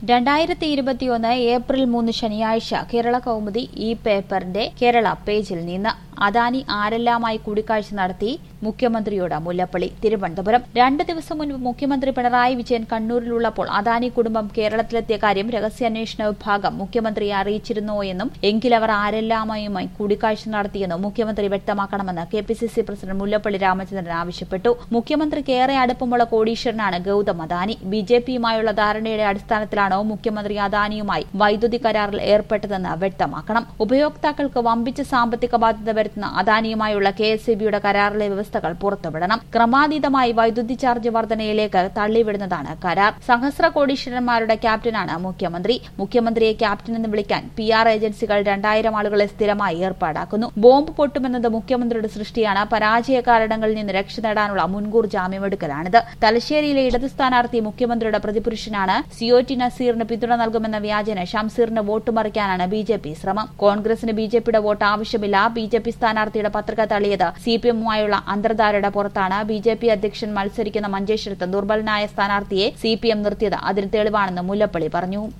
രണ്ടായിരത്തി ഇരുപത്തിയൊന്ന് ഏപ്രിൽ മൂന്ന് ശനിയാഴ്ച കേരള കൗമുദി ഈ പേപ്പറിന്റെ കേരള പേജിൽ നിന്ന് അദാനി ആരെല്ലാമായി കൂടിക്കാഴ്ച നടത്തി മുഖ്യമന്ത്രിയോട് മുല്ലപ്പള്ളി തിരുവനന്തപുരം രണ്ട് ദിവസം മുൻപ് മുഖ്യമന്ത്രി പിണറായി വിജയൻ കണ്ണൂരിലുള്ളപ്പോൾ അദാനി കുടുംബം കേരളത്തിലെത്തിയ കാര്യം രഹസ്യാന്വേഷണ വിഭാഗം മുഖ്യമന്ത്രിയെ അറിയിച്ചിരുന്നോയെന്നും എങ്കിലവർ ആരെല്ലാമായുമായി കൂടിക്കാഴ്ച നടത്തിയെന്നും മുഖ്യമന്ത്രി വ്യക്തമാക്കണമെന്ന് K P C C president Mullappally Ramachandran ആവശ്യപ്പെട്ടു മുഖ്യമന്ത്രിക്ക് ഏറെ അടുപ്പമുള്ള കോടീശ്വരനാണ് ഗൌതം അദാനി ബി ജെ പിയുമായുള്ള ധാരണയുടെ അടിസ്ഥാനത്തിലാണോ മുഖ്യമന്ത്രി അദാനിയുമായി വൈദ്യുതി കരാറിൽ ഏർപ്പെട്ടതെന്ന് വ്യക്തമാക്കണം ഉപയോക്താക്കൾക്ക് വമ്പിച്ച സാമ്പത്തിക ബാധ്യത വരുത്തുന്ന അദാനിയുമായുള്ള കെ എസ് ഇ ബിയുടെ കരാറിലെ വ്യവസ്ഥകൾ പുറത്തുവിടണം ക്രമാതീതമായി വൈദ്യുതി ചാർജ് വർധനയിലേക്ക് തള്ളിവിടുന്നതാണ് കരാർ സഹസ്ര കോടീശ്വരന്മാരുടെ ക്യാപ്റ്റനാണ് മുഖ്യമന്ത്രി മുഖ്യമന്ത്രിയെ ക്യാപ്റ്റൻ എന്ന് വിളിക്കാൻ പി ആർ ഏജൻസികൾ രണ്ടായിരം ആളുകളെ സ്ഥിരമായി ഏർപ്പാടാക്കുന്നു ബോംബ് പൊട്ടുമെന്നത് മുഖ്യമന്ത്രിയുടെ സൃഷ്ടിയാണ് പരാജയ കാരണങ്ങളിൽ നിന്ന് രക്ഷ നേടാനുള്ള മുൻകൂർ ജാമ്യമെടുക്കലാണിത് തലശ്ശേരിയിലെ ഇടത് സ്ഥാനാർത്ഥി മുഖ്യമന്ത്രിയുടെ പ്രതിപുരുഷനാണ് സിയോറ്റി നസീറിന് പിന്തുണ നൽകുമെന്ന വ്യാജന ഷംസീറിന് വോട്ട് മറിക്കാനാണ് ബി ജെ പി ശ്രമം കോൺഗ്രസിന് ബി ജെ പിയുടെ വോട്ട് ആവശ്യമില്ല ബി ജെ പി സ്ഥാനാർത്ഥിയുടെ പത്രിക തള്ളിയത് സി പി എമ്മുമായുള്ള അന്തർധാരയുടെ പുറത്താണ് ബി ജെ പി അധ്യക്ഷൻ മത്സരിക്കുന്ന മഞ്ചേശ്വരത്ത് ദുർബലനായ സ്ഥാനാർത്ഥിയെ സി പി എം നിർത്തിയത് അതിന് തെളിവാണെന്ന് മുല്ലപ്പള്ളി പറഞ്ഞു